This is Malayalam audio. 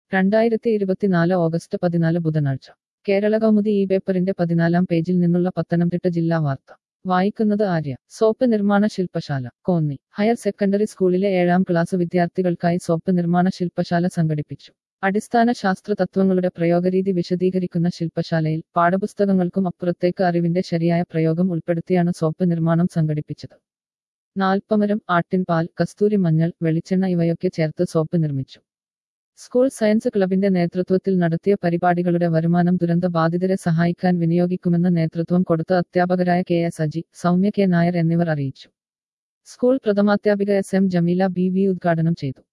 രണ്ടായിരത്തി ഇരുപത്തിനാല് ഓഗസ്റ്റ് പതിനാല് ബുധനാഴ്ച കേരള കൗമുദി ഈ പേപ്പറിന്റെ പതിനാലാം പേജിൽ നിന്നുള്ള പത്തനംതിട്ട ജില്ലാ വാർത്ത വായിക്കുന്നത് ആര്യ സോപ്പ് നിർമ്മാണ ശില്പശാല കോന്നി ഹയർ സെക്കൻഡറി സ്കൂളിലെ ഏഴാം ക്ലാസ് വിദ്യാർത്ഥികൾക്കായി സോപ്പ് നിർമ്മാണ ശില്പശാല സംഘടിപ്പിച്ചു അടിസ്ഥാന ശാസ്ത്ര തത്വങ്ങളുടെ പ്രയോഗരീതി വിശദീകരിക്കുന്ന ശില്പശാലയിൽ പാഠപുസ്തകങ്ങൾക്കും അപ്പുറത്തേക്ക് അറിവിന്റെ ശരിയായ പ്രയോഗം ഉൾപ്പെടുത്തിയാണ് സോപ്പ് നിർമ്മാണം സംഘടിപ്പിച്ചത് നാൽപ്പമരം ആട്ടിൻപാൽ കസ്തൂരി മഞ്ഞൾ വെളിച്ചെണ്ണ ഇവയൊക്കെ ചേർത്ത് സോപ്പ് നിർമ്മിച്ചു സ്കൂൾ സയൻസ് ക്ലബിന്റെ നേതൃത്വത്തിൽ നടത്തിയ പരിപാടികളുടെ വരുമാനം ദുരന്ത ബാധിതരെ സഹായിക്കാൻ വിനിയോഗിക്കുമെന്ന് നേതൃത്വം കൊടുത്ത അധ്യാപകരായ K S Aji Soumya K Nair എന്നിവർ അറിയിച്ചു സ്കൂൾ പ്രഥമാധ്യാപിക S M Jameela B V ഉദ്ഘാടനം ചെയ്തു